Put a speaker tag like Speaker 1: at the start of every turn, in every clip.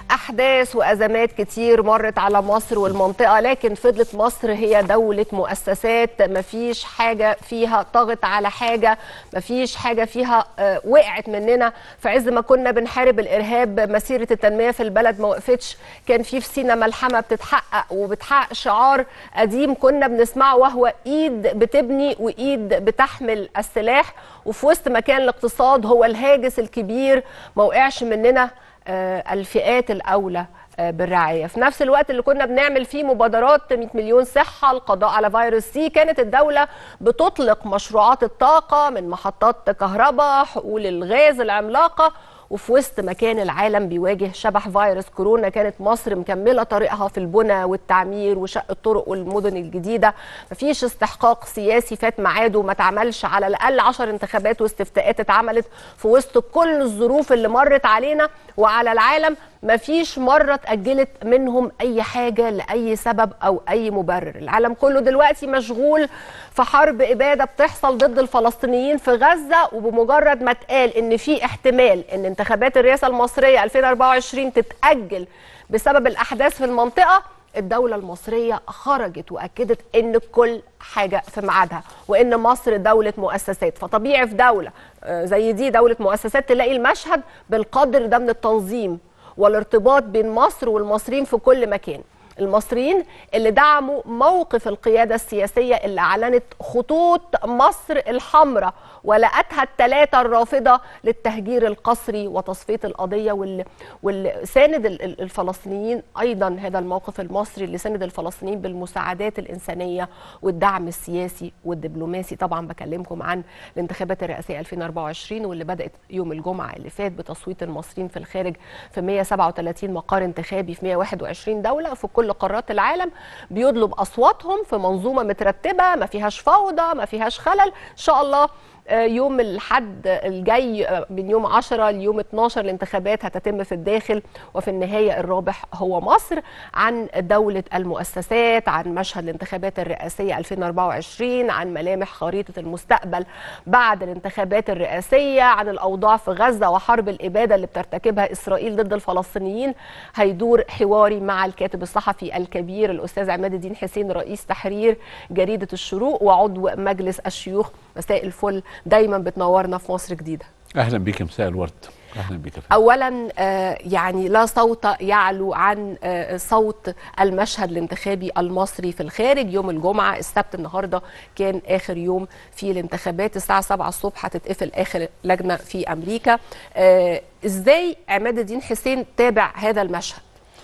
Speaker 1: احداث وازمات كتير مرت على مصر والمنطقه لكن فضلت مصر هي دوله مؤسسات مفيش حاجه فيها طغت على حاجه مفيش حاجه فيها آه، وقعت مننا في عز ما كنا بنحارب الارهاب مسيره التنميه في البلد ما وقفتش كان في في سينا ملحمه بتتحقق وبتحقق شعار قديم كنا بنسمعه وهو ايد بتبني وايد بتحمل السلاح وفي وسط مكان الاقتصاد هو الهاجس الكبير ما وقعش مننا آه، الفئات الاولى آه، بالرعايه في نفس الوقت اللي كنا بنعمل فيه مبادرات 100 مليون صحه القضاء على فيروس سي كانت الدوله بتطلق مشروعات الطاقه من محطات كهرباء حقول الغاز العملاقه وفي وسط ما كان العالم بيواجه شبح فيروس كورونا كانت مصر مكمله طريقها في البنى والتعمير وشق الطرق والمدن الجديده مفيش استحقاق سياسي فات ميعاده ما اتعملش على الاقل 10 انتخابات واستفتاءات اتعملت في وسط كل الظروف اللي مرت علينا وعلى العالم مفيش مرة اتأجلت منهم أي حاجة لأي سبب أو أي مبرر العالم كله دلوقتي مشغول في حرب إبادة بتحصل ضد الفلسطينيين في غزة وبمجرد ما اتقال إن في احتمال إن انتخابات الرئاسة المصرية 2024 تتأجل بسبب الأحداث في المنطقة الدولة المصرية خرجت وأكدت إن كل حاجة في ميعادها وإن مصر دولة مؤسسات فطبيعي في دولة آه، زي دي دولة مؤسسات تلاقي المشهد بالقدر ده من التنظيم والارتباط بين مصر والمصريين في كل مكان المصريين اللي دعموا موقف القيادة السياسية اللي أعلنت خطوط مصر الحمراء ولقتها الثلاثة الرافضة للتهجير القسري وتصفية القضية واللي, واللي ساند ال- ال- الفلسطينيين أيضا هذا الموقف المصري اللي ساند الفلسطينيين بالمساعدات الإنسانية والدعم السياسي والدبلوماسي طبعا بكلمكم عن الانتخابات الرئاسية 2024 واللي بدأت يوم الجمعة اللي فات بتصويت المصريين في الخارج في 137 مقر انتخابي في 121 دولة في كل قارات العالم بيطلب أصواتهم في منظومة مترتبة ما فيهاش فوضى ما فيهاش خلل إن شاء الله آه، يوم الحد الجاي آه، من يوم 10 ليوم 12 الانتخابات هتتم في الداخل وفي النهاية الرابح هو مصر عن دولة المؤسسات عن مشهد الانتخابات الرئاسية 2024 عن ملامح خريطة المستقبل بعد الانتخابات الرئاسية عن الأوضاع في غزة وحرب الإبادة اللي بترتكبها إسرائيل ضد الفلسطينيين هيدور حواري مع الكاتب الصحفي الكبير الأستاذ عماد الدين حسين رئيس تحرير جريدة الشروق وعضو مجلس الشيوخ مساء الفل دايما بتنورنا في مصر جديدة
Speaker 2: اهلا بيك يا مساء الورد اهلا بيك يا فندم.
Speaker 1: اولا آه، يعني لا صوت يعلو عن آه، صوت المشهد الانتخابي المصري في الخارج يوم الجمعه السبت النهارده كان اخر يوم في الانتخابات الساعه 7 الصبح هتتقفل اخر لجنه في امريكا آه، ازاي عماد الدين حسين تابع هذا المشهد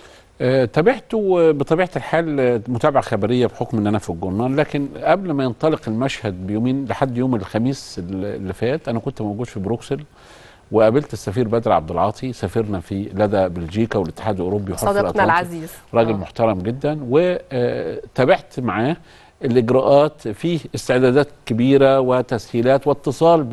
Speaker 2: آه، تابعته بطبيعه الحال آه، متابعه خبريه بحكم ان انا في الجورنال لكن قبل ما ينطلق المشهد بيومين لحد يوم الخميس اللي فات انا كنت موجود في بروكسل وقابلت السفير بدر عبد العاطي سفيرنا في لدى بلجيكا والاتحاد الاوروبي وحلف
Speaker 1: صديقنا
Speaker 2: الأطلنطي.
Speaker 1: العزيز
Speaker 2: راجل
Speaker 1: آه.
Speaker 2: محترم جدا وتابعت معاه الاجراءات فيه استعدادات كبيره وتسهيلات واتصال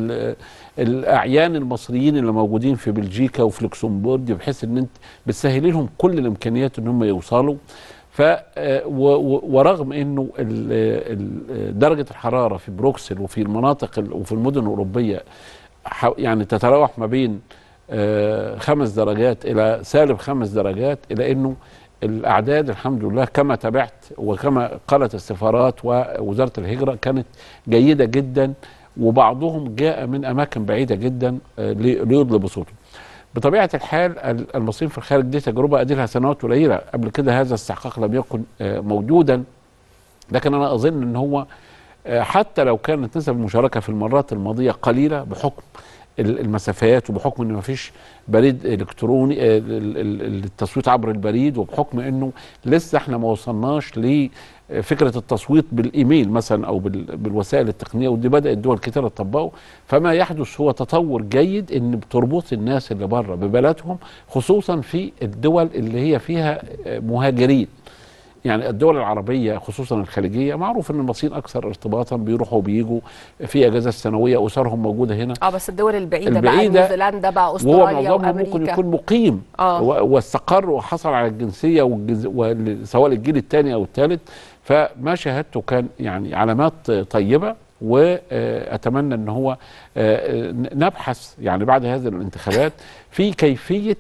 Speaker 2: بالاعيان المصريين اللي موجودين في بلجيكا وفي لوكسمبورغ بحيث ان انت بتسهلي لهم كل الامكانيات ان هم يوصلوا ف آه، و- و- ورغم انه ال- ال- درجه الحراره في بروكسل وفي المناطق ال- وفي المدن الاوروبيه ح- يعني تتراوح ما بين آه، خمس درجات الى سالب خمس درجات الى انه الاعداد الحمد لله كما تابعت وكما قالت السفارات ووزاره الهجره كانت جيده جدا وبعضهم جاء من اماكن بعيده جدا آه، لي- ليطلب صوته. بطبيعه الحال ال- المصريين في الخارج دي تجربه ادي لها سنوات قليله قبل كده هذا الاستحقاق لم يكن آه، موجودا لكن انا اظن ان هو آه، حتى لو كانت نسب المشاركه في المرات الماضيه قليله بحكم ال- المسافات وبحكم ان مفيش بريد الكتروني آه، ال- ال- ال- التصويت عبر البريد وبحكم انه لسه احنا ما وصلناش لفكره التصويت بالايميل مثلا او بال- بالوسائل التقنيه ودي بدات دول كتير تطبقه فما يحدث هو تطور جيد ان بتربط الناس اللي بره ببلدهم خصوصا في الدول اللي هي فيها آه، مهاجرين يعني الدول العربية خصوصا الخليجية معروف ان المصريين اكثر ارتباطا بيروحوا وبيجوا في اجازة سنوية اسرهم موجودة هنا
Speaker 1: اه بس الدول البعيده, بقى
Speaker 2: البعيدة
Speaker 1: نيوزيلندا بقى
Speaker 2: وهو
Speaker 1: استراليا
Speaker 2: معظمهم ممكن
Speaker 1: وامريكا
Speaker 2: يكون مقيم
Speaker 1: آه.
Speaker 2: و- واستقر وحصل على الجنسية والجز... وال- سواء الجيل الثاني او الثالث فما شاهدته كان يعني علامات طيبة واتمنى ان هو آه، نبحث يعني بعد هذه الانتخابات في كيفية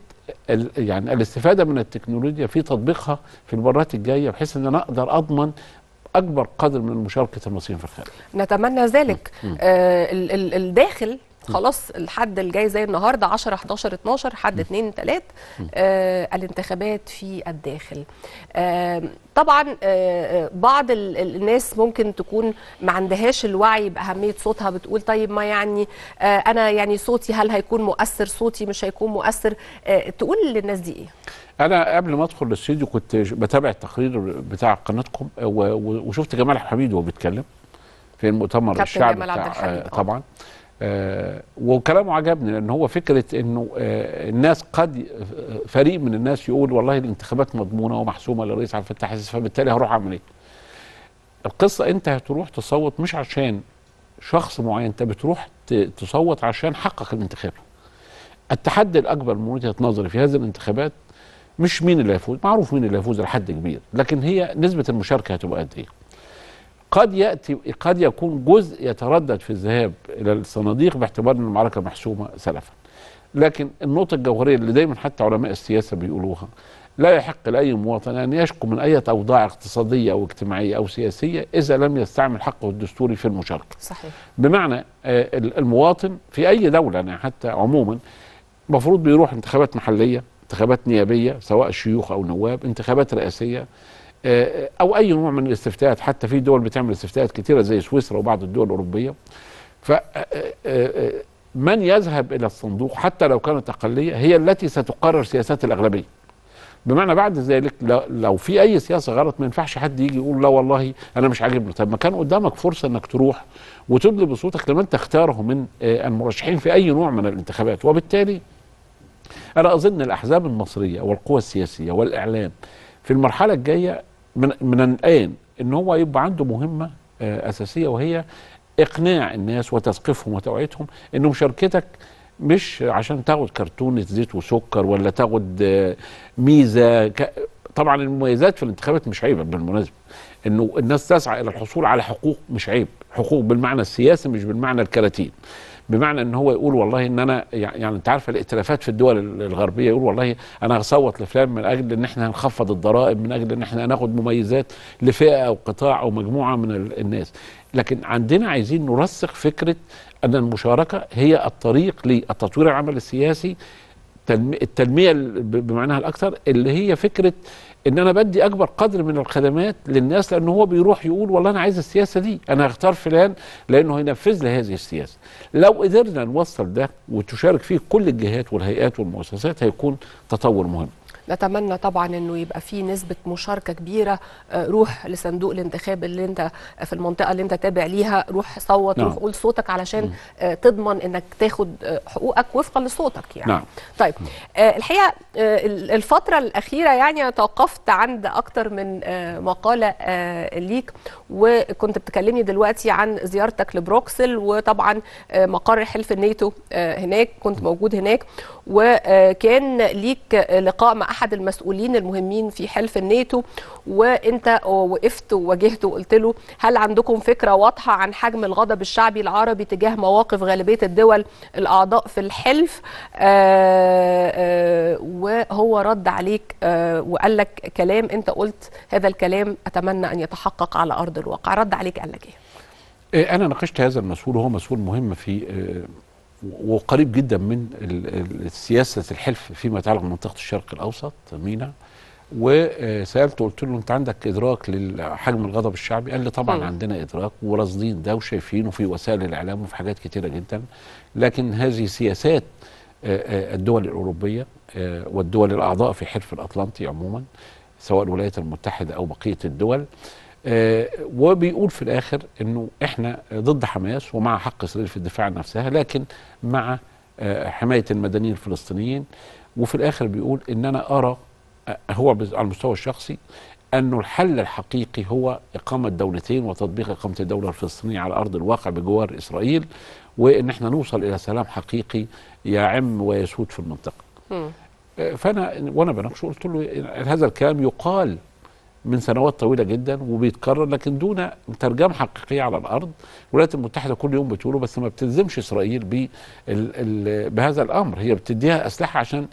Speaker 2: ال- يعني الاستفاده من التكنولوجيا في تطبيقها في المرات الجايه بحيث ان انا اقدر اضمن اكبر قدر من مشاركه المصريين في الخارج
Speaker 1: نتمنى ذلك آه ال- ال- الداخل خلاص الحد الجاي زي النهارده 10 11 12 حد 2 3 آه الانتخابات في الداخل آه طبعا آه آه، بعض ال- ال- الناس ممكن تكون ما عندهاش الوعي باهميه صوتها بتقول طيب ما يعني آه انا يعني صوتي هل هيكون مؤثر صوتي مش هيكون مؤثر آه تقول للناس دي ايه
Speaker 2: انا قبل ما ادخل الاستوديو كنت ج- بتابع التقرير بتاع قناتكم و- و- وشفت جمال عبد الحميد وهو بيتكلم في المؤتمر
Speaker 1: كابتن
Speaker 2: الشعبي
Speaker 1: جمال عبد
Speaker 2: بتاع
Speaker 1: الحميد،
Speaker 2: آه
Speaker 1: آه.
Speaker 2: طبعا آه وكلامه عجبني لان هو فكره انه آه الناس قد ي- فريق من الناس يقول والله الانتخابات مضمونه ومحسومه للرئيس عبد الفتاح السيسي فبالتالي هروح اعمل ايه؟ القصه انت هتروح تصوت مش عشان شخص معين انت بتروح ت- تصوت عشان حقق الانتخاب التحدي الاكبر من وجهه نظري في هذه الانتخابات مش مين اللي هيفوز معروف مين اللي هيفوز لحد كبير لكن هي نسبه المشاركه هتبقى قد ايه قد ياتي قد يكون جزء يتردد في الذهاب الى الصناديق باعتبار ان المعركه محسومه سلفا لكن النقطه الجوهريه اللي دايما حتى علماء السياسه بيقولوها لا يحق لاي مواطن ان يشكو من اي اوضاع اقتصاديه او اجتماعيه او سياسيه اذا لم يستعمل حقه الدستوري في المشاركه
Speaker 1: صحيح
Speaker 2: بمعنى آه، المواطن في اي دوله يعني حتى عموما المفروض بيروح انتخابات محليه انتخابات نيابيه سواء شيوخ او نواب انتخابات رئاسيه آه، او اي نوع من الاستفتاءات حتى في دول بتعمل استفتاءات كثيره زي سويسرا وبعض الدول الاوروبيه ف آه، آه، من يذهب الى الصندوق حتى لو كانت اقليه هي التي ستقرر سياسات الاغلبيه بمعنى بعد ذلك لو, لو في اي سياسه غلط ما ينفعش حد يجي يقول لا والله انا مش عاجبني طب ما كان قدامك فرصه انك تروح وتدلي بصوتك لمن تختاره من آه، المرشحين في اي نوع من الانتخابات وبالتالي انا اظن الاحزاب المصريه والقوى السياسيه والاعلام في المرحله الجايه من من الان ان هو يبقى عنده مهمه آه، اساسيه وهي اقناع الناس وتثقيفهم وتوعيتهم ان مشاركتك مش عشان تاخد كرتونه زيت وسكر ولا تاخد آه، ميزه ك... طبعا المميزات في الانتخابات مش عيبه بالمناسبه انه الناس تسعى الى الحصول على حقوق مش عيب حقوق بالمعنى السياسي مش بالمعنى الكراتين بمعنى ان هو يقول والله ان انا يعني انت عارف الائتلافات في الدول الغربيه يقول والله انا هصوت لفلان من اجل ان احنا هنخفض الضرائب من اجل ان احنا هناخد مميزات لفئه او قطاع او مجموعه من ال- الناس لكن عندنا عايزين نرسخ فكره ان المشاركه هي الطريق للتطوير العمل السياسي تنمي- التنميه ال- ب- بمعناها الاكثر اللي هي فكره ان انا بدي اكبر قدر من الخدمات للناس لان هو بيروح يقول والله انا عايز السياسه دي انا هختار فلان لانه هينفذ لي هذه السياسه لو قدرنا نوصل ده وتشارك فيه كل الجهات والهيئات والمؤسسات هيكون تطور مهم
Speaker 1: نتمنى طبعا انه يبقى في نسبه مشاركه كبيره آه، روح لصندوق الانتخاب اللي انت في المنطقه اللي انت تابع ليها روح صوت
Speaker 2: نعم.
Speaker 1: روح قول صوتك علشان آه، تضمن انك تاخد آه، حقوقك وفقا لصوتك يعني
Speaker 2: نعم.
Speaker 1: طيب آه، الحقيقه آه، الفتره الاخيره يعني أنا توقفت عند اكتر من آه، مقاله آه، ليك وكنت بتكلمني دلوقتي عن زيارتك لبروكسل وطبعا آه، مقر حلف الناتو آه، هناك كنت موجود هناك وكان ليك لقاء مع احد المسؤولين المهمين في حلف الناتو وانت وقفت وواجهته وقلت له هل عندكم فكره واضحه عن حجم الغضب الشعبي العربي تجاه مواقف غالبيه الدول الاعضاء في الحلف آه، آه، وهو رد عليك آه، وقال لك كلام انت قلت هذا الكلام اتمنى ان يتحقق على ارض الواقع رد عليك قال لك ايه
Speaker 2: إيه، انا ناقشت هذا المسؤول وهو مسؤول مهم في آه، وقريب جدا من ال- ال- سياسه الحلف فيما يتعلق بمنطقه الشرق الاوسط مينا وسالته قلت له انت عندك ادراك لحجم الغضب الشعبي قال لي طبعا
Speaker 1: مم.
Speaker 2: عندنا ادراك وراصدين ده وشايفينه في وسائل الاعلام وفي حاجات كتيره جدا لكن هذه سياسات آه، آه، الدول الاوروبيه آه، والدول الاعضاء في حلف الاطلنطي عموما سواء الولايات المتحده او بقيه الدول آه، وبيقول في الاخر انه احنا ضد حماس ومع حق اسرائيل في الدفاع عن نفسها لكن مع آه، حمايه المدنيين الفلسطينيين وفي الاخر بيقول ان انا ارى آه، هو بز- على المستوى الشخصي انه الحل الحقيقي هو اقامه دولتين وتطبيق اقامه الدوله الفلسطينيه على ارض الواقع بجوار اسرائيل وان احنا نوصل الى سلام حقيقي يعم ويسود في المنطقه.
Speaker 1: مم.
Speaker 2: آه، فانا وانا بناقشه قلت له هذا الكلام يقال من سنوات طويله جدا وبيتكرر لكن دون ترجمه حقيقيه على الارض الولايات المتحده كل يوم بتقوله بس ما بتلزمش اسرائيل ب بهذا الامر هي بتديها اسلحه عشان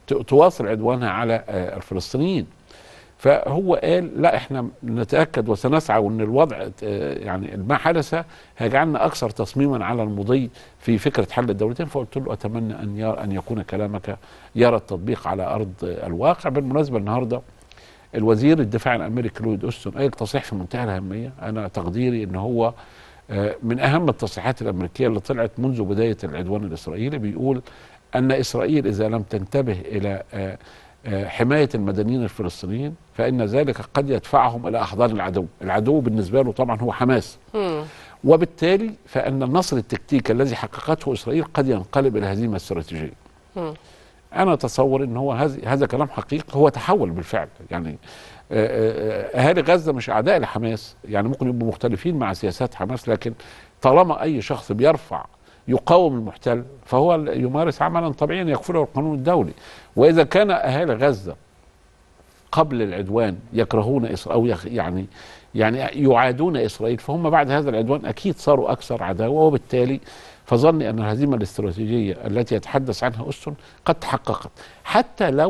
Speaker 2: ت- تواصل عدوانها على آه، الفلسطينيين فهو قال لا احنا نتاكد وسنسعى وان الوضع آه، يعني ما حدث هيجعلنا اكثر تصميما على المضي في فكره حل الدولتين فقلت له اتمنى ان يرى ان يكون كلامك يرى التطبيق على ارض آه، الواقع بالمناسبه النهارده الوزير الدفاع الامريكي لويد اوستون قال تصريح في منتهى الاهميه انا تقديري ان هو آه، من اهم التصريحات الامريكيه اللي طلعت منذ بدايه العدوان الاسرائيلي بيقول ان اسرائيل اذا لم تنتبه الى آه، آه، حمايه المدنيين الفلسطينيين فان ذلك قد يدفعهم الى احضان العدو، العدو بالنسبه له طبعا هو حماس
Speaker 1: مم.
Speaker 2: وبالتالي فان النصر التكتيكي الذي حققته اسرائيل قد ينقلب الى هزيمه استراتيجيه.
Speaker 1: مم.
Speaker 2: انا اتصور ان هو هذا هذا كلام حقيقي هو تحول بالفعل يعني آه، آه، اهالي غزه مش اعداء لحماس يعني ممكن يبقوا مختلفين مع سياسات حماس لكن طالما اي شخص بيرفع يقاوم المحتل فهو يمارس عملا طبيعيا يكفله القانون الدولي واذا كان اهالي غزه قبل العدوان يكرهون اسرائيل او يخ- يعني يعني يعادون اسرائيل فهم بعد هذا العدوان اكيد صاروا اكثر عداوه وبالتالي فظني ان الهزيمه الاستراتيجيه التي يتحدث عنها اوستون قد تحققت حتى لو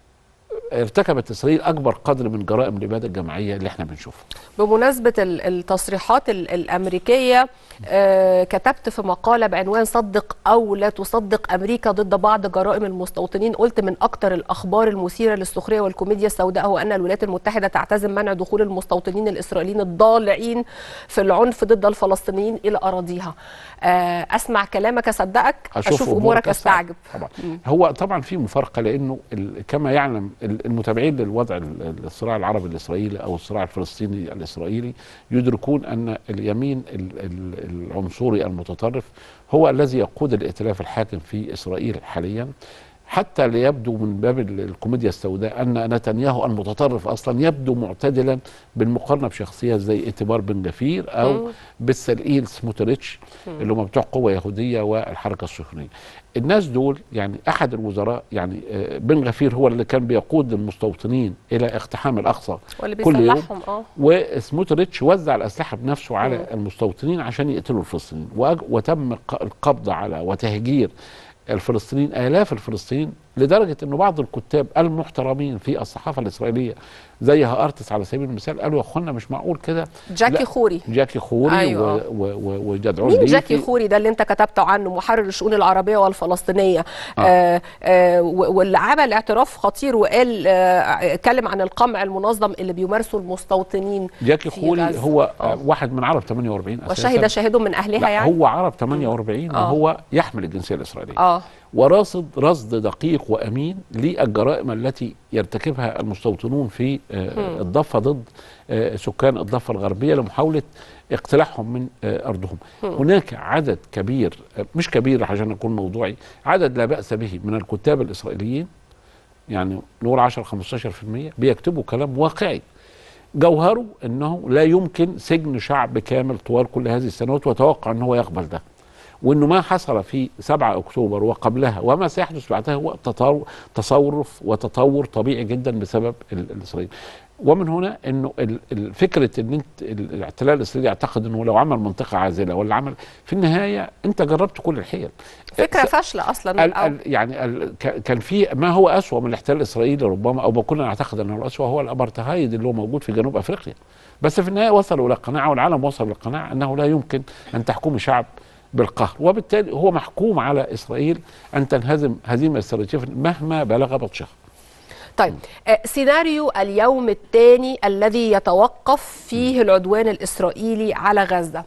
Speaker 2: ارتكبت اسرائيل اكبر قدر من جرائم الاباده الجماعيه اللي احنا بنشوفها
Speaker 1: بمناسبة ال- التصريحات ال- الأمريكية آه، كتبت في مقالة بعنوان صدق أو لا تصدق أمريكا ضد بعض جرائم المستوطنين قلت من أكتر الأخبار المثيرة للسخرية والكوميديا السوداء هو أن الولايات المتحدة تعتزم منع دخول المستوطنين الإسرائيليين الضالعين في العنف ضد الفلسطينيين إلى أراضيها آه، أسمع كلامك أصدقك أشوف أمورك أستعجب
Speaker 2: طبعا هو طبعا في مفارقه لانه ال- كما يعلم ال- المتابعين للوضع ال- الصراع العربي الاسرائيلي او الصراع الفلسطيني الاسرائيلي يدركون ان اليمين ال- ال- العنصري المتطرف هو الذي يقود الائتلاف الحاكم في اسرائيل حاليا حتى ليبدو من باب ال- الكوميديا السوداء ان نتنياهو المتطرف اصلا يبدو معتدلا بالمقارنه بشخصيه زي ايتمار بن جفير او بالسلئيل سموتريتش اللي هم بتوع قوه يهوديه والحركه الصهيونيه. الناس دول يعني احد الوزراء يعني آه، بن غفير هو اللي كان بيقود المستوطنين الى اقتحام الاقصى
Speaker 1: واللي
Speaker 2: كل يوم
Speaker 1: بيسلحهم اه
Speaker 2: وسموتريتش وزع الاسلحه بنفسه على المستوطنين عشان يقتلوا الفلسطينيين وأج- وتم ق- القبض على وتهجير الفلسطينيين الاف الفلسطينيين لدرجه انه بعض الكتاب المحترمين في الصحافه الاسرائيليه زي هارتس على سبيل المثال قالوا يا اخوانا مش معقول كده
Speaker 1: جاكي
Speaker 2: لا.
Speaker 1: خوري
Speaker 2: جاكي خوري
Speaker 1: أيوة.
Speaker 2: و- و- و- وجدعون
Speaker 1: مين
Speaker 2: ليثي.
Speaker 1: جاكي خوري ده اللي انت كتبته عنه محرر الشؤون العربيه والفلسطينيه
Speaker 2: آه.
Speaker 1: آه. آه آه و- واللي عمل اعتراف خطير وقال آه اتكلم عن القمع المنظم اللي بيمارسه المستوطنين
Speaker 2: جاكي
Speaker 1: في
Speaker 2: خوري
Speaker 1: غزة.
Speaker 2: هو
Speaker 1: آه.
Speaker 2: آه. واحد من عرب 48 اساسا
Speaker 1: وشهد شاهد من اهلها
Speaker 2: لا
Speaker 1: يعني
Speaker 2: هو عرب 48
Speaker 1: آه.
Speaker 2: وهو يحمل الجنسيه الاسرائيليه
Speaker 1: اه
Speaker 2: وراصد رصد دقيق وامين للجرائم التي يرتكبها المستوطنون في آه، الضفه ضد آه، سكان الضفه الغربيه لمحاوله اقتلاعهم من آه، ارضهم. هناك عدد كبير آه، مش كبير عشان اكون موضوعي، عدد لا باس به من الكتاب الاسرائيليين يعني نقول 10 15% بيكتبوا كلام واقعي. جوهره انه لا يمكن سجن شعب كامل طوال كل هذه السنوات وتوقع ان هو يقبل ده. وانه ما حصل في 7 اكتوبر وقبلها وما سيحدث بعدها هو تطور تصرف وتطور طبيعي جدا بسبب ال- الاسرائيلي ومن هنا انه ال- ال- فكره ان انت ال- الاحتلال الاسرائيلي يعتقد انه لو عمل منطقه عازله ولا عمل في النهايه انت جربت كل الحيل
Speaker 1: فكره
Speaker 2: س-
Speaker 1: فاشله اصلا من
Speaker 2: ال
Speaker 1: الأول.
Speaker 2: ال يعني ال ك- كان في ما هو اسوأ من الاحتلال الاسرائيلي ربما او ما كنا نعتقد انه الاسوأ هو الابرتهايد اللي هو موجود في جنوب افريقيا بس في النهايه وصلوا الى قناعه والعالم وصل لقناعه انه لا يمكن ان تحكم شعب بالقهر وبالتالي هو محكوم على اسرائيل ان تنهزم هزيمه استراتيجيه مهما بلغ بطشها
Speaker 1: طيب آه، سيناريو اليوم الثاني الذي يتوقف فيه العدوان الإسرائيلي على غزة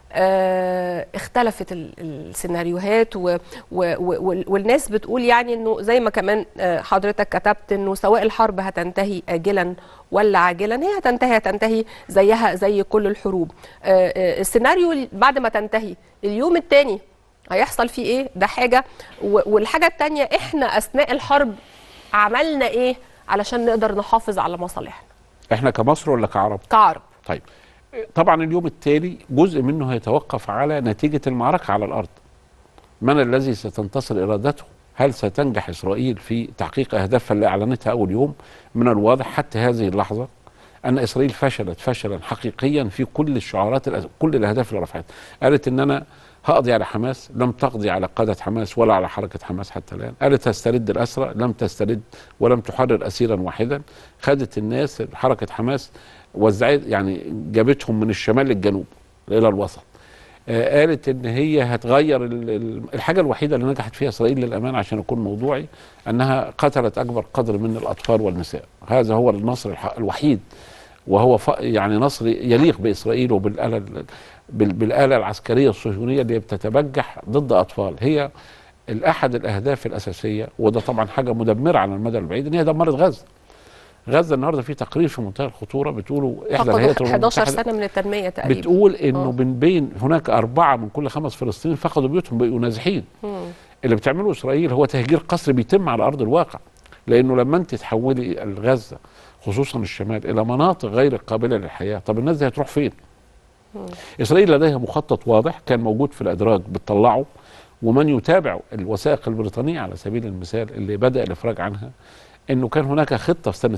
Speaker 1: آه، اختلفت ال- السيناريوهات و و و والناس بتقول يعني انه زي ما كمان آه، حضرتك كتبت انه سواء الحرب هتنتهي آجلا ولا عاجلا هي هتنتهي هتنتهي زيها زي كل الحروب آه، آه، السيناريو بعد ما تنتهي اليوم الثاني هيحصل فيه ايه ده حاجه و- والحاجه الثانيه احنا اثناء الحرب عملنا ايه علشان نقدر نحافظ على مصالحنا
Speaker 2: احنا كمصر ولا كعرب
Speaker 1: كعرب
Speaker 2: طيب طبعا اليوم التالي جزء منه هيتوقف على نتيجة المعركة على الأرض من الذي ستنتصر إرادته هل ستنجح إسرائيل في تحقيق أهدافها اللي أعلنتها أول يوم من الواضح حتى هذه اللحظة أن إسرائيل فشلت فشلا حقيقيا في كل الشعارات الأس- كل الأهداف اللي رفعتها قالت إن أنا هقضي على حماس لم تقضي على قادة حماس ولا على حركة حماس حتى الآن قالت هسترد الأسرى لم تسترد ولم تحرر أسيرا واحدا خدت الناس حركة حماس وزعت يعني جابتهم من الشمال للجنوب إلى الوسط آه، قالت ان هي هتغير ال- ال- الحاجه الوحيده اللي نجحت فيها اسرائيل للامان عشان اكون موضوعي انها قتلت اكبر قدر من الاطفال والنساء هذا هو النصر الح- الوحيد وهو ف- يعني نصر يليق باسرائيل وبالاله ال- بال- بالاله العسكريه الصهيونيه اللي بتتبجح ضد اطفال هي الاحد الاهداف الاساسيه وده طبعا حاجه مدمره على المدى البعيد ان هي دمرت غزه غزه النهارده في تقرير في منتهى الخطوره بتقولوا احدى الهيئات
Speaker 1: فقدوا
Speaker 2: الأمم
Speaker 1: 11
Speaker 2: المتحدة
Speaker 1: سنه من التنميه تقريبا
Speaker 2: بتقول انه
Speaker 1: آه.
Speaker 2: من بين هناك اربعه من كل خمس فلسطينيين فقدوا بيوتهم بقوا نازحين
Speaker 1: مم.
Speaker 2: اللي بتعمله اسرائيل هو تهجير قسري بيتم على ارض الواقع لانه لما انت تحولي غزه خصوصا الشمال الى مناطق غير قابله للحياه طب الناس دي هتروح فين اسرائيل لديها مخطط واضح كان موجود في الادراج بتطلعه ومن يتابع الوثائق البريطانيه على سبيل المثال اللي بدا الافراج عنها انه كان هناك خطه في سنه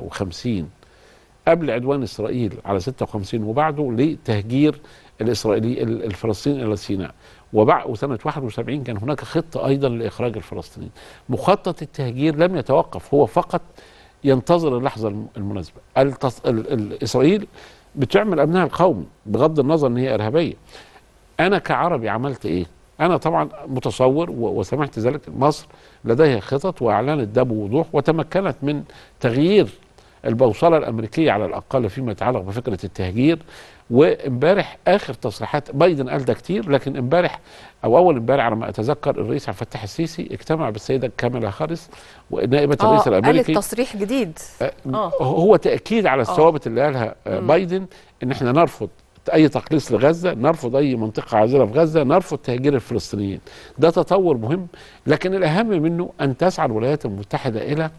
Speaker 2: 56 قبل عدوان اسرائيل على 56 وبعده لتهجير الاسرائيلي ال- الفلسطيني الى سيناء وبعد وسنه 71 كان هناك خطه ايضا لاخراج الفلسطينيين مخطط التهجير لم يتوقف هو فقط ينتظر اللحظه الم- المناسبه التص... ال... ال... اسرائيل بتعمل امنها القومي بغض النظر ان هي ارهابيه انا كعربي عملت ايه انا طبعا متصور و- وسمعت ذلك مصر لديها خطط واعلنت ده بوضوح وتمكنت من تغيير البوصله الامريكيه على الاقل فيما يتعلق بفكره التهجير وامبارح اخر تصريحات بايدن قال ده كتير لكن امبارح او اول امبارح على ما اتذكر الرئيس عبد الفتاح السيسي اجتمع بالسيده كاميلا هاريس ونائبه
Speaker 1: اه
Speaker 2: الرئيس
Speaker 1: قالت
Speaker 2: الامريكي
Speaker 1: تصريح جديد
Speaker 2: آه،
Speaker 1: آه.
Speaker 2: هو تاكيد على الثوابت اللي قالها آه، بايدن ان احنا نرفض اي تقليص لغزه نرفض اي منطقه عازله في غزه نرفض تهجير الفلسطينيين ده تطور مهم لكن الاهم منه ان تسعى الولايات المتحده الى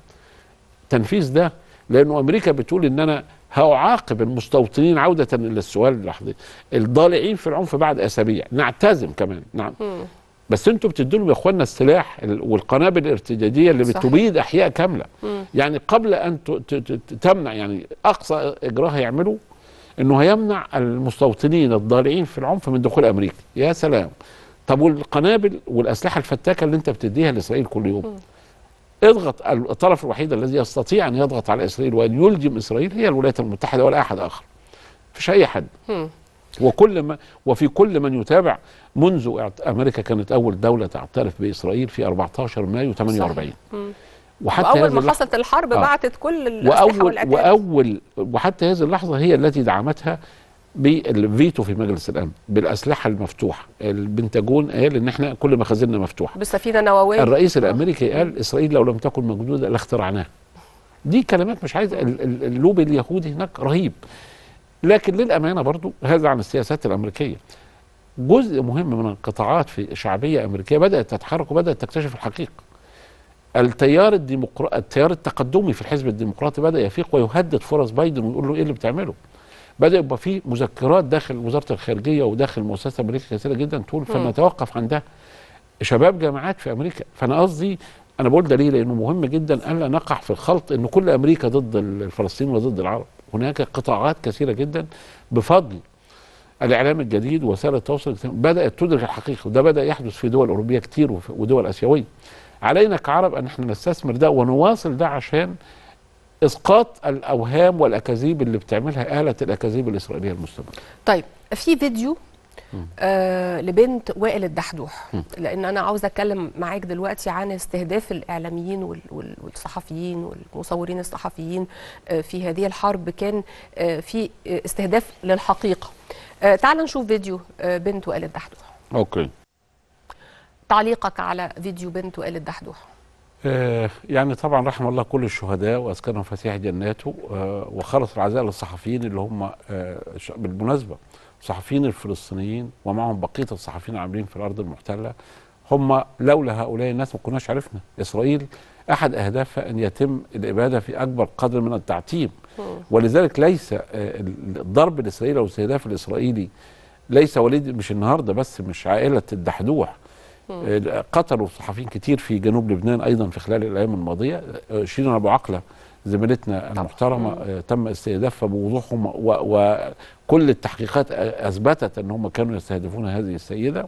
Speaker 2: تنفيذ ده لانه امريكا بتقول ان انا هأعاقب المستوطنين عودة إلى السؤال اللحظي الضالعين في العنف بعد أسابيع نعتزم كمان نعم
Speaker 1: مم.
Speaker 2: بس انتوا بتدوا لهم يا اخوانا السلاح ال- والقنابل الارتجاجيه اللي
Speaker 1: صحيح.
Speaker 2: بتبيد احياء كامله
Speaker 1: مم.
Speaker 2: يعني قبل ان ت- ت- ت- تمنع يعني اقصى اجراء هيعمله انه هيمنع المستوطنين الضالعين في العنف من دخول امريكا يا سلام طب والقنابل والاسلحه الفتاكه اللي انت بتديها لاسرائيل كل يوم اضغط الطرف الوحيد الذي يستطيع ان يضغط على اسرائيل وان يلجم اسرائيل هي الولايات المتحده ولا احد اخر مفيش اي حد
Speaker 1: مم.
Speaker 2: وكل ما وفي كل من يتابع منذ اعت- امريكا كانت اول دوله تعترف باسرائيل في 14 مايو 48
Speaker 1: مم.
Speaker 2: وحتى
Speaker 1: واول
Speaker 2: هذه
Speaker 1: ما
Speaker 2: اللحظة
Speaker 1: حصلت الحرب
Speaker 2: آه.
Speaker 1: بعتت كل الاسلحه
Speaker 2: واول
Speaker 1: والعتاد
Speaker 2: واول وحتى هذه اللحظه هي التي دعمتها بالفيتو في مجلس الامن بالاسلحه المفتوحه البنتاجون قال ان احنا كل مخازننا مفتوحه
Speaker 1: بالسفينه النوويه
Speaker 2: الرئيس الامريكي قال اسرائيل لو لم تكن موجوده لاخترعناها دي كلمات مش عايز ال- ال- اللوبي اليهودي هناك رهيب لكن للامانه برضو هذا عن السياسات الامريكيه جزء مهم من القطاعات في شعبيه امريكيه بدات تتحرك وبدات تكتشف الحقيقه التيار الديمقراطي التيار التقدمي في الحزب الديمقراطي بدا يفيق ويهدد فرص بايدن ويقول له ايه اللي بتعمله بدا يبقى في مذكرات داخل وزاره الخارجيه وداخل مؤسسات امريكيه كثيره جدا تقول فلنتوقف عن ده شباب جامعات في امريكا فانا قصدي انا بقول ده ليه لانه مهم جدا الا نقع في الخلط ان كل امريكا ضد الفلسطينيين وضد العرب هناك قطاعات كثيره جدا بفضل الاعلام الجديد وسائل التواصل الاجتماعي بدات تدرك الحقيقه وده بدا يحدث في دول اوروبيه كتير وف- ودول اسيويه علينا كعرب ان احنا نستثمر ده ونواصل ده عشان اسقاط الاوهام والاكاذيب اللي بتعملها اله الاكاذيب الاسرائيليه المستمره
Speaker 1: طيب في فيديو آه لبنت وائل الدحدوح
Speaker 2: مم.
Speaker 1: لان انا عاوزه اتكلم معاك دلوقتي عن استهداف الاعلاميين وال- وال- والصحفيين والمصورين الصحفيين آه في هذه الحرب كان آه في آه، استهداف للحقيقه آه تعال نشوف فيديو آه بنت وائل الدحدوح
Speaker 2: اوكي
Speaker 1: تعليقك على فيديو بنت وائل الدحدوح
Speaker 2: آه، يعني طبعا رحم الله كل الشهداء واسكنهم فسيح جناته آه، وخلص العزاء للصحفيين اللي هم آه، ش- بالمناسبه الصحفيين الفلسطينيين ومعهم بقيه الصحفيين العاملين في الارض المحتله هم لولا هؤلاء الناس ما كناش عرفنا اسرائيل احد اهدافها ان يتم الاباده في اكبر قدر من التعتيم ولذلك ليس آه، الضرب الاسرائيلي او الاستهداف الاسرائيلي ليس وليد مش النهارده بس مش عائله الدحدوح آه، قتلوا صحفيين كتير في جنوب لبنان ايضا في خلال الايام الماضيه آه، شيرين ابو عقله زميلتنا المحترمه آه، تم استهدافها بوضوحهم و- وكل التحقيقات اثبتت ان هم كانوا يستهدفون هذه السيده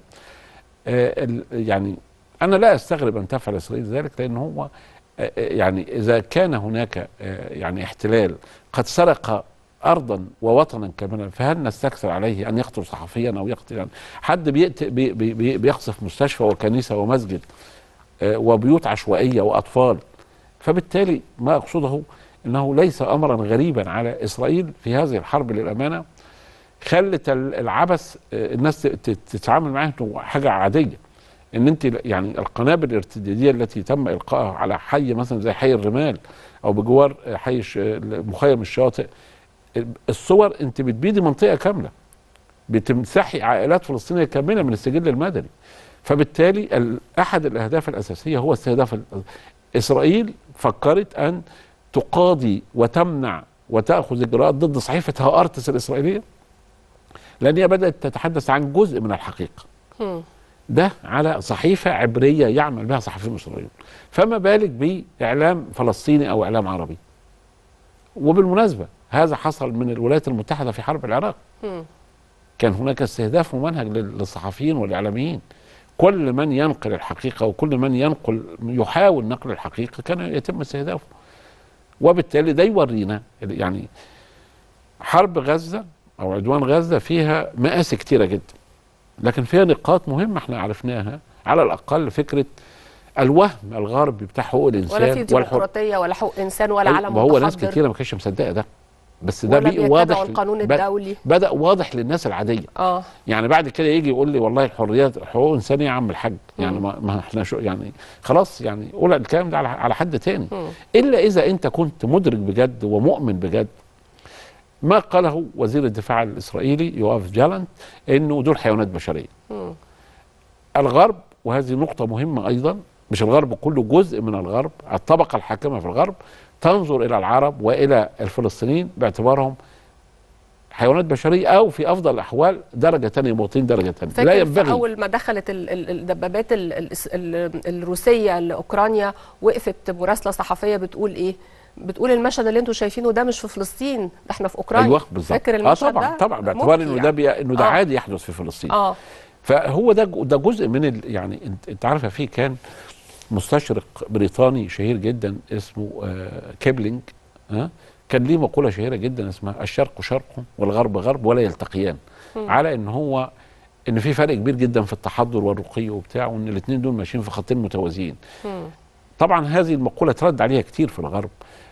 Speaker 2: آه، ال- يعني انا لا استغرب ان تفعل اسرائيل ذلك لان هو آه، آه، يعني اذا كان هناك آه، يعني احتلال قد سرق ارضا ووطنا كاملا فهل نستكثر عليه ان يقتل صحفيا او يقتل يعني حد بيقت- بي بي بي بيقصف مستشفى وكنيسه ومسجد آه، وبيوت عشوائيه واطفال فبالتالي ما اقصده انه ليس امرا غريبا على اسرائيل في هذه الحرب للامانه خلت ال- العبث آه، الناس ت- ت- تتعامل معاه إنه حاجه عاديه ان انت ل- يعني القنابل الارتداديه التي تم القائها على حي مثلا زي حي الرمال او بجوار آه، حي ش- مخيم الشاطئ الصور انت بتبيدي منطقه كامله بتمسحي عائلات فلسطينيه كامله من السجل المدني فبالتالي ال- احد الاهداف الاساسيه هو استهداف ال- اسرائيل فكرت ان تقاضي وتمنع وتاخذ اجراءات ضد صحيفه هارتس الاسرائيليه لان هي بدات تتحدث عن جزء من الحقيقه
Speaker 1: مم.
Speaker 2: ده على صحيفه عبريه يعمل بها صحفيون اسرائيليون فما بالك باعلام فلسطيني او اعلام عربي وبالمناسبه هذا حصل من الولايات المتحده في حرب العراق
Speaker 1: مم.
Speaker 2: كان هناك استهداف ممنهج لل- للصحفيين والاعلاميين كل من ينقل الحقيقه وكل من ينقل يحاول نقل الحقيقه كان يتم استهدافه وبالتالي ده يورينا يعني حرب غزه او عدوان غزه فيها مآسي كتيره جدا لكن فيها نقاط مهمه احنا عرفناها على الاقل فكره الوهم الغربي بتاع حقوق الانسان
Speaker 1: ولا في
Speaker 2: والحر-
Speaker 1: ديمقراطيه ولا حقوق انسان ولا عالم
Speaker 2: ما هو ناس
Speaker 1: متحضر
Speaker 2: كتيره ما كانتش مصدقه ده بس ده
Speaker 1: ولا
Speaker 2: بقي واضح
Speaker 1: بيتبعوا
Speaker 2: ل-
Speaker 1: القانون
Speaker 2: بد-
Speaker 1: الدولي
Speaker 2: بدا واضح للناس العاديه
Speaker 1: اه
Speaker 2: يعني بعد كده يجي يقول لي والله الحريات حقوق انسانيه يا عم الحاج يعني
Speaker 1: مم.
Speaker 2: ما, ما احنا شو يعني خلاص يعني قول الكلام ده على, على حد تاني
Speaker 1: مم.
Speaker 2: الا اذا انت كنت مدرك بجد ومؤمن بجد ما قاله وزير الدفاع الاسرائيلي يواف جالنت انه دول حيوانات بشريه
Speaker 1: مم.
Speaker 2: الغرب وهذه نقطة مهمة أيضا مش الغرب كله جزء من الغرب الطبقة الحاكمة في الغرب تنظر إلى العرب وإلى الفلسطينيين باعتبارهم حيوانات بشرية أو في أفضل الأحوال درجة تانية مواطنين درجة تانية لا
Speaker 1: فاكر في
Speaker 2: ينبغي
Speaker 1: اول ما دخلت ال- ال- الدبابات ال- ال- ال- الروسيه لاوكرانيا وقفت مراسله صحفيه بتقول ايه بتقول المشهد اللي انتم شايفينه ده مش في فلسطين ده احنا في اوكرانيا
Speaker 2: أيوه بالظبط
Speaker 1: فاكر
Speaker 2: آه
Speaker 1: المشهد
Speaker 2: طبعا
Speaker 1: ده
Speaker 2: طبعا باعتبار
Speaker 1: مبكي
Speaker 2: إنه ده
Speaker 1: يعني.
Speaker 2: بي... إنه ده
Speaker 1: آه.
Speaker 2: عادي يحدث في فلسطين
Speaker 1: اه
Speaker 2: فهو ده ده جزء من ال... يعني انت, انت عارفه في كان مستشرق بريطاني شهير جدا اسمه آه كيبلينج ها كان ليه مقوله شهيره جدا اسمها الشرق شرق والغرب غرب ولا يلتقيان على ان هو ان في فرق كبير جدا في التحضر والرقي وبتاع وان الاثنين دول ماشيين في خطين متوازيين
Speaker 1: مم.
Speaker 2: طبعا هذه المقوله ترد عليها كتير في الغرب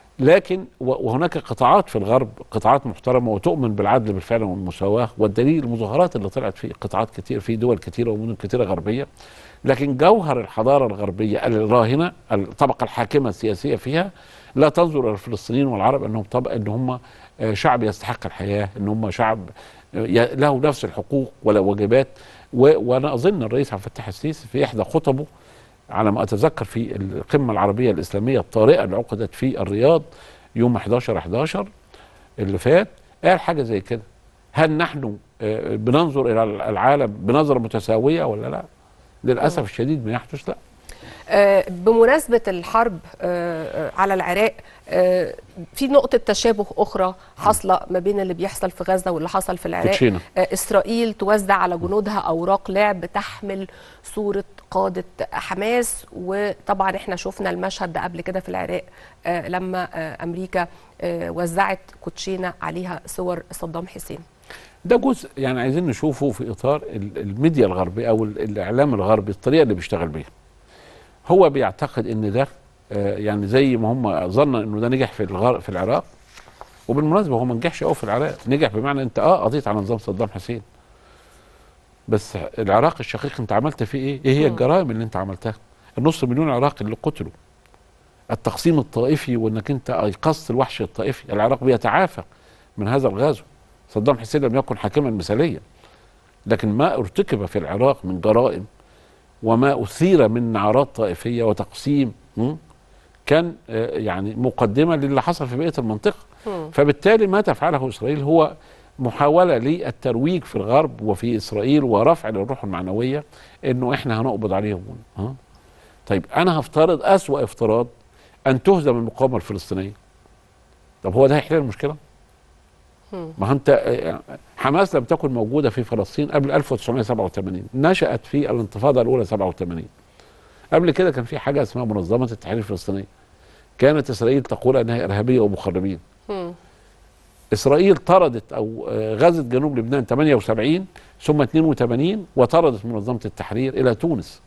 Speaker 2: لكن و- وهناك قطاعات في الغرب قطاعات محترمه وتؤمن بالعدل بالفعل والمساواه والدليل المظاهرات اللي طلعت في قطاعات كتير في دول كتيره ومدن كتيره غربيه لكن جوهر الحضاره الغربيه الراهنه الطبقه الحاكمه السياسيه فيها لا تنظر الى الفلسطينيين والعرب انهم طبقه ان هم آه، شعب يستحق الحياه ان هم شعب آه، ي- له نفس الحقوق ولا واجبات و- وانا اظن الرئيس عبد الفتاح السيسي في احدى خطبه على ما اتذكر في القمه العربيه الاسلاميه الطارئه اللي عقدت في الرياض يوم 11 11 اللي فات قال حاجه زي كده هل نحن آه، بننظر الى العالم بنظره متساويه ولا لا؟ للاسف الشديد ما يحدث لا
Speaker 1: آه، بمناسبة الحرب آه، آه، على العراق آه، في نقطة تشابه أخرى حاصلة ما بين اللي بيحصل في غزة واللي حصل في العراق
Speaker 2: كوتشينة.
Speaker 1: آه، إسرائيل توزع على جنودها أوراق لعب تحمل صورة قادة حماس وطبعا احنا شفنا المشهد ده قبل كده في العراق آه، لما آه، أمريكا آه، وزعت كوتشينة عليها صور صدام حسين
Speaker 2: ده جزء يعني عايزين نشوفه في اطار ال- الميديا الغربي او ال- الاعلام الغربي الطريقه اللي بيشتغل بيها هو بيعتقد ان ده آه، يعني زي ما هم ظن انه ده نجح في الغر في العراق وبالمناسبه هو ما نجحش قوي في العراق نجح بمعنى انت اه قضيت على نظام صدام حسين بس العراق الشقيق انت عملت فيه ايه؟ ايه هي
Speaker 1: مم.
Speaker 2: الجرائم اللي انت عملتها؟ النص مليون عراقي اللي قتلوا التقسيم الطائفي وانك انت ايقظت الوحش الطائفي العراق بيتعافى من هذا الغزو صدام حسين لم يكن حاكما مثاليا لكن ما ارتكب في العراق من جرائم وما اثير من نعرات طائفيه وتقسيم م? كان آه، يعني مقدمه للي حصل في بقيه المنطقه
Speaker 1: مم.
Speaker 2: فبالتالي ما تفعله اسرائيل هو محاوله للترويج في الغرب وفي اسرائيل ورفع للروح المعنويه انه احنا هنقبض عليهم ها طيب انا هفترض اسوا افتراض ان تهزم المقاومه الفلسطينيه طب هو ده هيحل المشكله؟ ما هو انت آه، حماس لم تكن موجوده في فلسطين قبل 1987 نشات في الانتفاضه الاولى 87 قبل كده كان في حاجه اسمها منظمه التحرير الفلسطينيه كانت اسرائيل تقول انها ارهابيه ومخربين
Speaker 1: مم.
Speaker 2: اسرائيل طردت او آه، غزت جنوب لبنان 78 ثم 82 وطردت منظمه التحرير الى تونس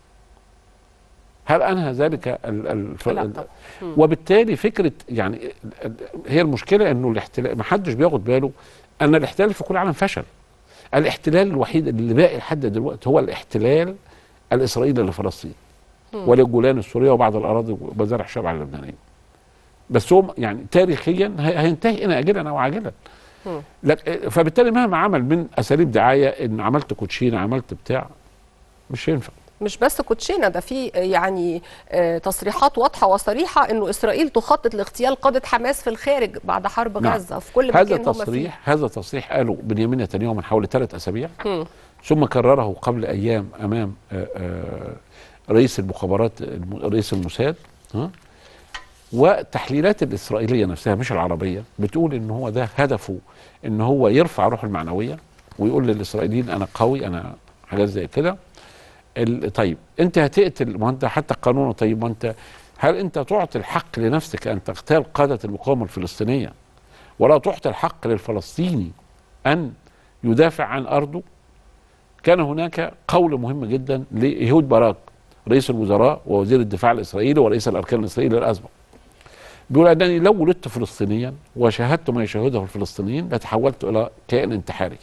Speaker 2: هل انهى ذلك ال ال
Speaker 1: لا
Speaker 2: ال
Speaker 1: طبعا.
Speaker 2: وبالتالي فكره يعني ال- ال- هي المشكله انه الاحتلال ما حدش بياخد باله ان الاحتلال في كل العالم فشل الاحتلال الوحيد اللي باقي لحد دلوقتي هو الاحتلال الاسرائيلي لفلسطين وللجولان السوريه وبعض الاراضي ومزارع الشعب اللبنانيه بس هو يعني تاريخيا هي- هينتهي إن اجلا او عاجلا
Speaker 1: مم.
Speaker 2: لك فبالتالي مهما عمل من اساليب دعايه ان عملت كوتشينه عملت بتاع مش هينفع
Speaker 1: مش بس كوتشينه ده في يعني آه، تصريحات واضحه وصريحه انه اسرائيل تخطط لاغتيال قاده حماس في الخارج بعد حرب
Speaker 2: نعم.
Speaker 1: غزه في كل
Speaker 2: هذا
Speaker 1: مكان هم فيه
Speaker 2: تصريح هذا تصريح قاله بنيامين نتنياهو من حوالي ثلاث اسابيع
Speaker 1: مم.
Speaker 2: ثم كرره قبل ايام امام آه، آه، رئيس المخابرات الم- رئيس الموساد ها والتحليلات الاسرائيليه نفسها مش العربيه بتقول ان هو ده هدفه ان هو يرفع روحه المعنويه ويقول للاسرائيليين انا قوي انا حاجات زي كده ال- طيب انت هتقتل ما انت حتى القانون طيب ما انت هل انت تعطي الحق لنفسك ان تغتال قاده المقاومه الفلسطينيه ولا تعطي الحق للفلسطيني ان يدافع عن ارضه كان هناك قول مهم جدا لإيهود باراك رئيس الوزراء ووزير الدفاع الإسرائيلي ورئيس الأركان الإسرائيلي الأسبق بيقول أنني لو ولدت فلسطينيا وشاهدت ما يشاهده الفلسطينيين لتحولت إلى كائن انتحاري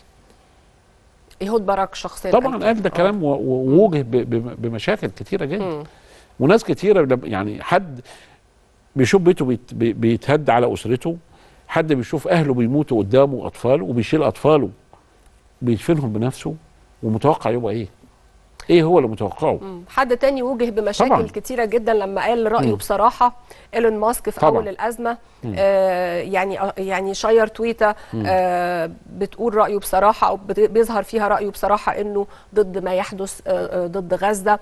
Speaker 1: يهود باراك شخصيا
Speaker 2: طبعا قال ده كلام و- و- ووجه ب- ب- بمشاكل كتيرة جدا
Speaker 1: مم.
Speaker 2: وناس كتيرة لم- يعني حد بيشوف بيته بيت بي- بيتهد على أسرته حد بيشوف أهله بيموتوا قدامه أطفاله وبيشيل أطفاله بيدفنهم بنفسه ومتوقع يبقى إيه؟ إيه هو اللي متوقعه؟
Speaker 1: مم. حد تاني وجه بمشاكل
Speaker 2: طبعاً.
Speaker 1: كتيرة جدا لما قال رأيه
Speaker 2: مم.
Speaker 1: بصراحة ايلون ماسك في
Speaker 2: طبعاً.
Speaker 1: أول الأزمة آه يعني آه، يعني شير تويتة آه بتقول رأيه بصراحة أو بت- بيظهر فيها رأيه بصراحة إنه ضد ما يحدث آه آه، ضد غزة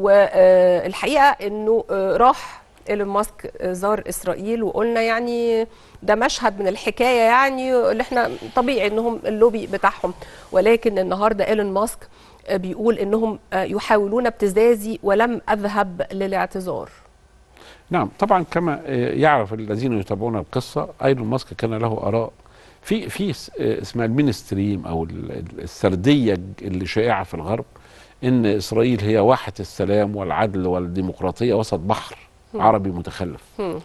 Speaker 1: والحقيقة إنه آه راح ايلون ماسك آه، زار اسرائيل وقلنا يعني ده مشهد من الحكايه يعني اللي احنا طبيعي انهم اللوبي بتاعهم ولكن النهارده ايلون ماسك آه، بيقول انهم آه، يحاولون ابتزازي ولم اذهب للاعتذار
Speaker 2: نعم طبعا كما آه، يعرف الذين يتابعون القصه ايلون ماسك كان له اراء في في س- آه، اسمها المينستريم او ال- ال- السرديه اللي شائعه في الغرب ان اسرائيل هي واحه السلام والعدل والديمقراطيه وسط بحر عربي متخلف
Speaker 1: هم.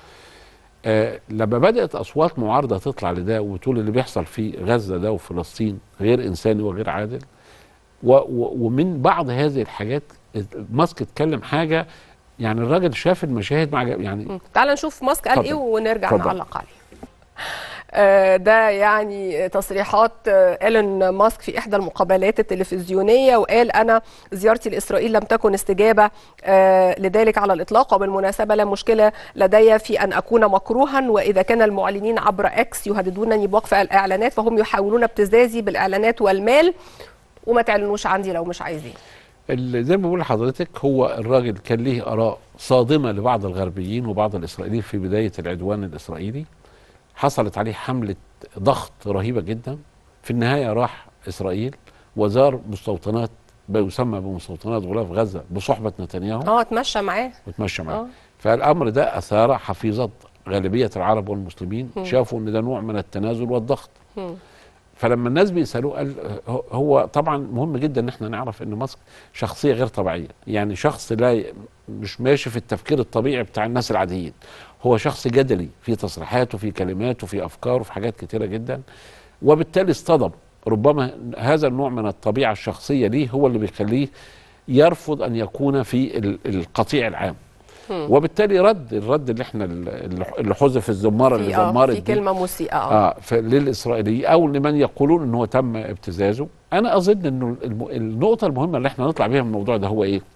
Speaker 2: آه لما بدات اصوات معارضه تطلع لده وتقول اللي بيحصل في غزه ده وفلسطين غير انساني وغير عادل و و ومن بعض هذه الحاجات ماسك اتكلم حاجه يعني الراجل شاف المشاهد مع يعني
Speaker 1: مم. تعال نشوف ماسك قال
Speaker 2: اتفضل.
Speaker 1: ايه ونرجع
Speaker 2: اتفضل.
Speaker 1: نعلق عليه آه، ده يعني تصريحات آه، ايلون ماسك في احدى المقابلات التلفزيونيه وقال انا زيارتي لاسرائيل لم تكن استجابه آه، لذلك على الاطلاق وبالمناسبه لا مشكله لدي في ان اكون مكروها واذا كان المعلنين عبر اكس يهددونني بوقف الاعلانات فهم يحاولون ابتزازي بالاعلانات والمال وما تعلنوش عندي لو مش عايزين
Speaker 2: ال- زي ما بقول لحضرتك هو الراجل كان ليه اراء صادمه لبعض الغربيين وبعض الاسرائيليين في بدايه العدوان الاسرائيلي حصلت عليه حمله ضغط رهيبه جدا في النهايه راح اسرائيل وزار مستوطنات ما يسمى بمستوطنات غلاف غزه بصحبه نتنياهو
Speaker 1: اه اتمشى معاه
Speaker 2: وتمشى معاه
Speaker 1: آه.
Speaker 2: فالامر ده اثار حفيظه غالبيه العرب والمسلمين شافوا ان ده نوع من التنازل والضغط
Speaker 1: مم.
Speaker 2: فلما الناس بيسالوه قال هو- هو طبعا مهم جدا ان احنا نعرف ان ماسك شخصيه غير طبيعيه يعني شخص لا ي- مش ماشي في التفكير الطبيعي بتاع الناس العاديين هو شخص جدلي في تصريحاته في كلماته في افكاره في حاجات كتيره جدا وبالتالي اصطدم ربما هذا النوع من الطبيعه الشخصيه ليه هو اللي بيخليه يرفض ان يكون في ال- القطيع العام وبالتالي رد الرد اللي احنا اللي اللي حذف الزماره اللي
Speaker 1: في اه
Speaker 2: زمرت
Speaker 1: في
Speaker 2: دي
Speaker 1: كلمه موسيقى اه
Speaker 2: اه فللاسرائيليين او لمن يقولون ان هو تم ابتزازه انا اظن انه الم- النقطه المهمه اللي احنا نطلع بيها من الموضوع ده هو ايه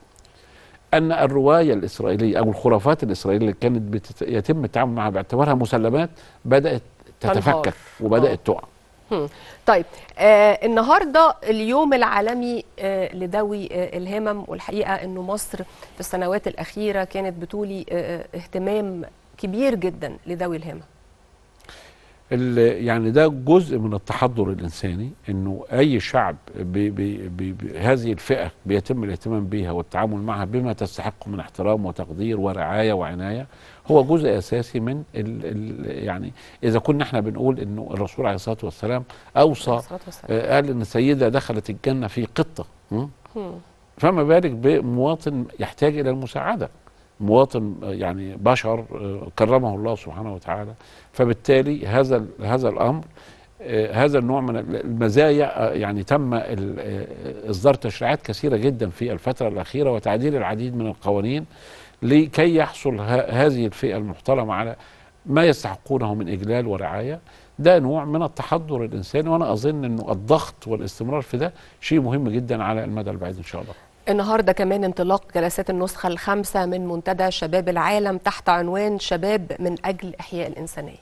Speaker 2: ان الروايه الاسرائيليه او الخرافات الاسرائيليه اللي كانت بتت... يتم التعامل معها باعتبارها مسلمات بدات
Speaker 1: تنهار.
Speaker 2: تتفكك وبدات تقع
Speaker 1: هم. طيب آه النهارده اليوم العالمي آه لذوي آه الهمم والحقيقه انه مصر في السنوات الاخيره كانت بتولي آه آه، اهتمام كبير جدا لذوي الهمم
Speaker 2: ال- يعني ده جزء من التحضر الانساني انه اي شعب بي بي بي بي هذه الفئه بيتم الاهتمام بها والتعامل معها بما تستحق من احترام وتقدير ورعايه وعنايه هو جزء اساسي من ال ال يعني اذا كنا احنا بنقول انه الرسول عليه الصلاه والسلام اوصى
Speaker 1: الصلاة والسلام.
Speaker 2: آه، قال ان السيده دخلت الجنه في قطه م?
Speaker 1: مم.
Speaker 2: فما بالك بمواطن يحتاج الى المساعده مواطن آه، يعني بشر آه، كرمه الله سبحانه وتعالى فبالتالي هذا ال- هذا الامر آه، هذا النوع من ال- المزايا آه، يعني تم ال- آه، اصدار تشريعات كثيره جدا في الفتره الاخيره وتعديل العديد من القوانين لكي يحصل ه- هذه الفئه المحترمه على ما يستحقونه من اجلال ورعايه ده نوع من التحضر الانساني وانا اظن انه الضغط والاستمرار في ده شيء مهم جدا على المدى البعيد ان شاء الله
Speaker 1: النهارده كمان انطلاق جلسات النسخه الخامسه من منتدى شباب العالم تحت عنوان شباب من اجل احياء الانسانيه.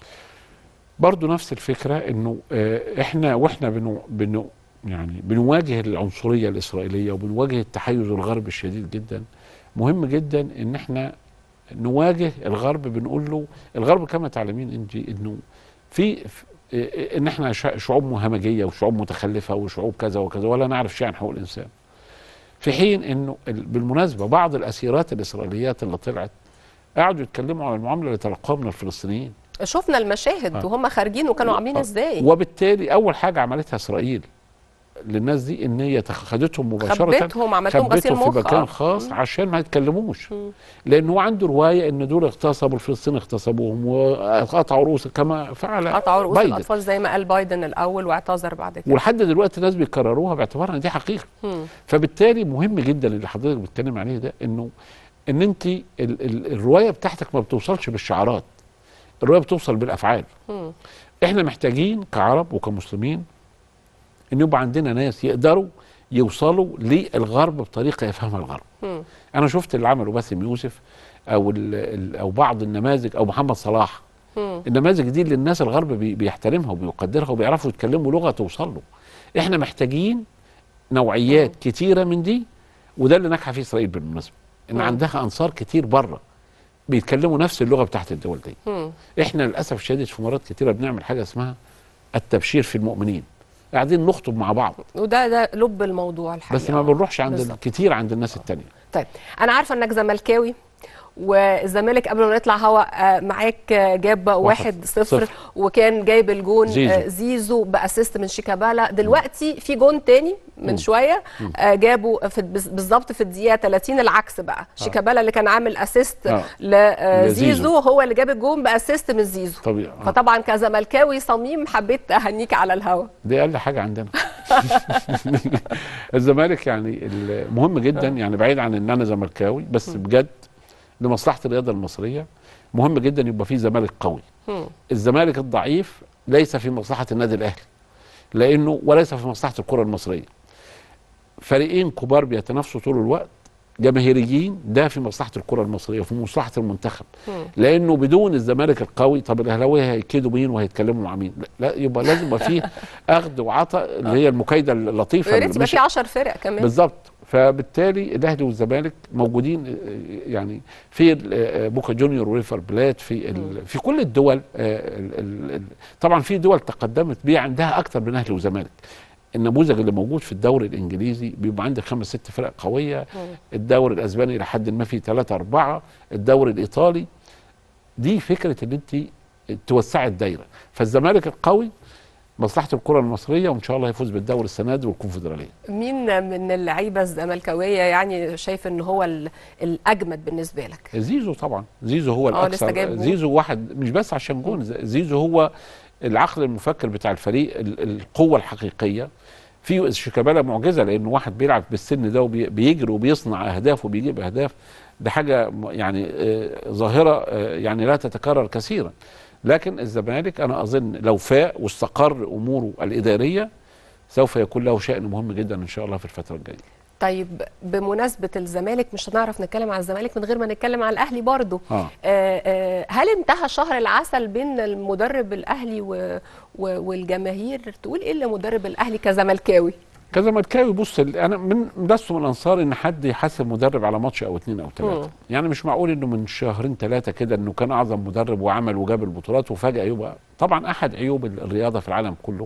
Speaker 2: برضو نفس الفكرة انه آه، احنا واحنا بنو بنو يعني بنواجه العنصرية الإسرائيلية وبنواجه التحيز الغربي الشديد جدا مهم جدا ان احنا نواجه الغرب بنقول له الغرب كما تعلمين انت انه في في- آه، ان احنا شع- شعوب مهمجية وشعوب متخلفة وشعوب كذا وكذا ولا نعرف شيء عن حقوق الإنسان في حين انه ال- بالمناسبة بعض الأسيرات الإسرائيليات اللي طلعت قعدوا يتكلموا عن المعاملة اللي تلقوها من الفلسطينيين
Speaker 1: شفنا المشاهد
Speaker 2: آه.
Speaker 1: وهم خارجين وكانوا عاملين
Speaker 2: آه.
Speaker 1: ازاي؟
Speaker 2: وبالتالي اول حاجه عملتها اسرائيل للناس دي ان هي تخ- خدتهم مباشره
Speaker 1: خبتهم عملت لهم غسيل
Speaker 2: خبتهم في
Speaker 1: مخ
Speaker 2: مكان
Speaker 1: آه.
Speaker 2: خاص عشان ما يتكلموش لان هو عنده روايه ان دول اغتصبوا الفلسطينيين اغتصبوهم وقطعوا رؤوس كما فعل
Speaker 1: قطعوا رؤوس
Speaker 2: بايدن.
Speaker 1: الاطفال زي ما قال بايدن الاول واعتذر بعد كده.
Speaker 2: ولحد دلوقتي الناس بيكرروها باعتبارها ان دي حقيقه
Speaker 1: مم.
Speaker 2: فبالتالي مهم جدا اللي حضرتك بتتكلم عليه ده انه ان انت ال ال الروايه بتاعتك ما بتوصلش بالشعارات الروايه بتوصل بالافعال
Speaker 1: مم.
Speaker 2: احنا محتاجين كعرب وكمسلمين ان يبقى عندنا ناس يقدروا يوصلوا للغرب بطريقه يفهمها الغرب
Speaker 1: مم.
Speaker 2: انا شفت اللي عمله باسم يوسف او ال ال او بعض النماذج او محمد صلاح
Speaker 1: مم.
Speaker 2: النماذج دي اللي الناس الغرب بي بيحترمها وبيقدرها وبيعرفوا يتكلموا لغه توصل له احنا محتاجين نوعيات كتيره من دي وده اللي نجح فيه اسرائيل بالمناسبه ان
Speaker 1: مم.
Speaker 2: عندها انصار كتير بره بيتكلموا نفس اللغه بتاعت الدول دي
Speaker 1: مم.
Speaker 2: احنا للاسف الشديد في مرات كتيره بنعمل حاجه اسمها التبشير في المؤمنين قاعدين نخطب مع بعض
Speaker 1: وده ده لب الموضوع الحقيقه
Speaker 2: بس ما بنروحش عند
Speaker 1: بالظبط.
Speaker 2: كتير عند الناس التانية
Speaker 1: طيب انا عارفه انك زملكاوي والزمالك قبل ما نطلع هوا آه، معاك آه، جاب واحد صفر
Speaker 2: صفر.
Speaker 1: وكان جايب الجون
Speaker 2: زيزو.
Speaker 1: آه، زيزو باسيست من شيكابالا دلوقتي في جون تاني من شويه آه، جابوا في بز- بالظبط في الدقيقه 30 العكس بقى شيكابالا اللي كان عامل اسيست
Speaker 2: آه.
Speaker 1: لزيزو
Speaker 2: لزيزو.
Speaker 1: هو اللي جاب الجون باسيست من زيزو
Speaker 2: طبيعي آه.
Speaker 1: فطبعا كزملكاوي صميم حبيت اهنيك على الهوا
Speaker 2: دي اقل حاجه عندنا الزمالك يعني المهم جدا يعني بعيد عن ان انا زملكاوي بس بجد لمصلحه الرياضه المصريه مهم جدا يبقى في زمالك قوي
Speaker 1: مم.
Speaker 2: الزمالك الضعيف ليس في مصلحه النادي الاهلي لانه وليس في مصلحه الكره المصريه فريقين كبار بيتنافسوا طول الوقت جماهيريين ده في مصلحه الكره المصريه وفي مصلحه المنتخب
Speaker 1: مم.
Speaker 2: لانه بدون الزمالك القوي طب الاهلاويه هيكيدوا مين وهيتكلموا مع مين لا, لا يبقى لازم يبقى فيه اخذ وعطاء اللي هي المكايده اللطيفه
Speaker 1: ويا ريت يبقى
Speaker 2: مش-
Speaker 1: في 10 فرق كمان
Speaker 2: بالظبط فبالتالي الاهلي والزمالك موجودين آه، يعني في آه، بوكا جونيور وريفر بلات في ال- في كل الدول آه، ال- ال- ال- طبعا في دول تقدمت بيه عندها اكتر من اهلي وزمالك النموذج اللي موجود في الدوري الانجليزي بيبقى عندك خمس ست فرق قويه الدوري الاسباني الى حد ما فيه ثلاثه اربعه الدوري الايطالي دي فكره ان انت توسعي الدايره فالزمالك القوي مصلحه الكره المصريه وان شاء الله يفوز بالدوري السنه دي والكونفدراليه
Speaker 1: مين من اللعيبه الزملكاويه يعني شايف ان هو ال- الاجمد بالنسبه لك
Speaker 2: زيزو طبعا زيزو هو
Speaker 1: آه، لسه جايب
Speaker 2: الاكثر
Speaker 1: جون.
Speaker 2: زيزو واحد مش بس عشان جون زيزو هو العقل المفكر بتاع الفريق ال- القوه الحقيقيه في شيكابالا معجزه لانه واحد بيلعب بالسن ده وبيجري وبيصنع اهداف وبيجيب اهداف ده حاجه م- يعني آه، ظاهره آه، يعني لا تتكرر كثيرا لكن الزمالك انا اظن لو فاق واستقر اموره الاداريه سوف يكون له شأن مهم جدا ان شاء الله في الفتره الجايه
Speaker 1: طيب بمناسبه الزمالك مش هنعرف نتكلم على الزمالك من غير ما نتكلم على الاهلي برضو
Speaker 2: اه
Speaker 1: آه، آه، هل انتهى شهر العسل بين المدرب الاهلي و... و... والجماهير تقول ايه لمدرب الاهلي كزملكاوي
Speaker 2: كزملكاوي بص ال- انا من لست من انصار ان حد يحاسب مدرب على ماتش او اتنين او تلاته
Speaker 1: مم.
Speaker 2: يعني مش معقول انه من شهرين ثلاثه كده انه كان اعظم مدرب وعمل وجاب البطولات وفجاه يبقى طبعا احد عيوب ال- الرياضه في العالم كله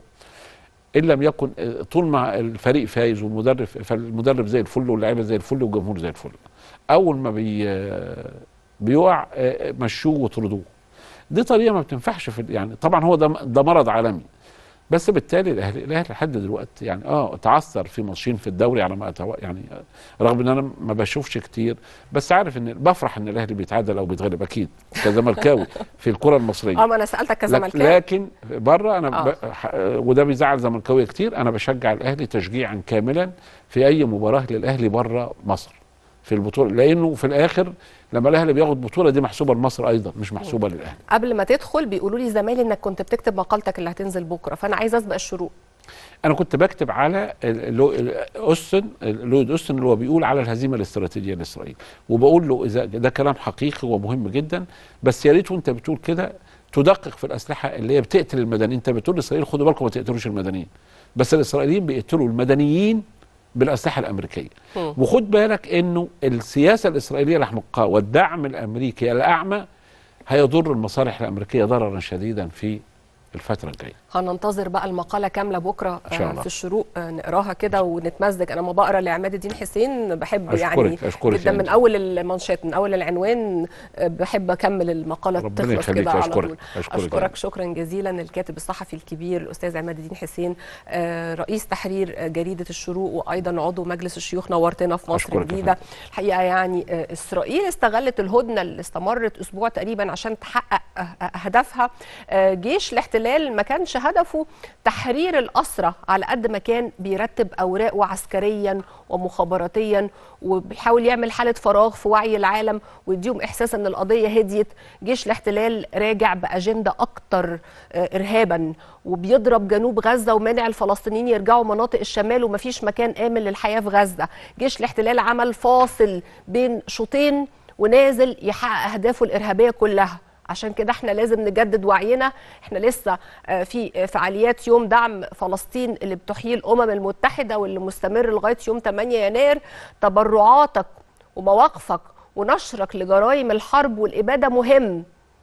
Speaker 2: ان لم يكن آه، طول ما الفريق فايز والمدرب فالمدرب زي الفل واللعيبه زي الفل والجمهور زي الفل اول ما بي آه، بيقع آه، مشوه وطردوه دي طريقه ما بتنفعش في ال- يعني طبعا هو ده ده مرض عالمي بس بالتالي الاهلي الاهلي لحد دلوقتي يعني اه تعثر في ماتشين في الدوري على ما أتو... يعني آه، رغم ان انا ما بشوفش كتير بس عارف ان بفرح ان الاهلي بيتعادل او بيتغلب اكيد كزملكاوي في الكره المصريه
Speaker 1: اه ما انا سالتك
Speaker 2: لك-
Speaker 1: كزملكاوي
Speaker 2: لكن بره انا
Speaker 1: آه.
Speaker 2: ب... ح- وده بيزعل زملكاويه كتير انا بشجع الاهلي تشجيعا كاملا في اي مباراه للاهلي بره مصر في البطوله لانه في الاخر لما الاهلي بياخد بطوله دي محسوبه لمصر ايضا مش محسوبه للاهلي
Speaker 1: قبل ما تدخل بيقولوا لي زمايلي انك كنت بتكتب مقالتك اللي هتنزل بكره فانا عايزه اسبق الشروق
Speaker 2: انا كنت بكتب على ال- لو- ال- اوستن لويد اوستن اللي هو بيقول على الهزيمه الاستراتيجيه لاسرائيل وبقول له اذا ده كلام حقيقي ومهم جدا بس يا ريت وانت بتقول كده تدقق في الاسلحه اللي هي بتقتل المدنيين انت بتقول لاسرائيل خدوا بالكم ما تقتلوش المدنيين بس الاسرائيليين بيقتلوا المدنيين بالاسلحه الامريكيه
Speaker 1: مم.
Speaker 2: وخد بالك انه السياسه الاسرائيليه الاحمقاء والدعم الامريكي الاعمى هيضر المصالح الامريكيه ضررا شديدا في الفتره الجايه
Speaker 1: هننتظر بقى المقاله كامله بكره
Speaker 2: إن شاء
Speaker 1: آه،
Speaker 2: الله.
Speaker 1: في الشروق آه، نقراها كده ونتمزج انا ما بقرا لعماد الدين حسين بحب
Speaker 2: أشكرك-
Speaker 1: يعني
Speaker 2: أشكرك
Speaker 1: جدا
Speaker 2: يا
Speaker 1: من
Speaker 2: أنت.
Speaker 1: اول المانشات من اول العنوان آه، بحب اكمل المقاله
Speaker 2: ربنا
Speaker 1: تخلص
Speaker 2: يخليك،
Speaker 1: كده على
Speaker 2: أشكرك.
Speaker 1: طول
Speaker 2: أشكرك يا
Speaker 1: اشكرك
Speaker 2: أنت.
Speaker 1: شكرا جزيلا الكاتب الصحفي الكبير الاستاذ عماد الدين حسين آه، رئيس تحرير آه، جريده الشروق وايضا عضو مجلس الشيوخ نورتنا في مصر
Speaker 2: أشكرك يا
Speaker 1: الجديده الحقيقه يعني آه، اسرائيل استغلت الهدنه اللي استمرت اسبوع تقريبا عشان تحقق آه، آه، هدفها آه، جيش الاحتلال ما كانش هدفه تحرير الاسرى على قد ما كان بيرتب اوراقه عسكريا ومخابراتيا وبيحاول يعمل حاله فراغ في وعي العالم ويديهم احساس ان القضيه هديت جيش الاحتلال راجع باجنده اكتر آه، ارهابا وبيضرب جنوب غزه ومانع الفلسطينيين يرجعوا مناطق الشمال ومفيش مكان امن للحياه في غزه جيش الاحتلال عمل فاصل بين شوطين ونازل يحقق اهدافه الارهابيه كلها عشان كده احنا لازم نجدد وعينا احنا لسه آه، في فعاليات يوم دعم فلسطين اللي بتحييه الامم المتحده واللي مستمر لغايه يوم 8 يناير تبرعاتك ومواقفك ونشرك لجرائم الحرب والاباده مهم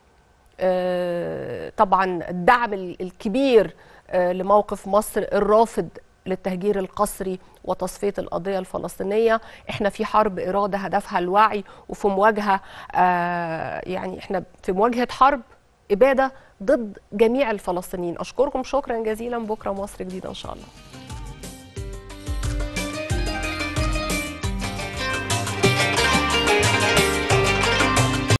Speaker 1: آه، طبعا الدعم ال- الكبير آه، لموقف مصر الرافض للتهجير القسري وتصفيه القضيه الفلسطينيه احنا في حرب اراده هدفها الوعي وفي مواجهه آه، يعني احنا في مواجهه حرب اباده ضد جميع الفلسطينيين اشكركم شكرا جزيلا بكره مصر جديده ان شاء الله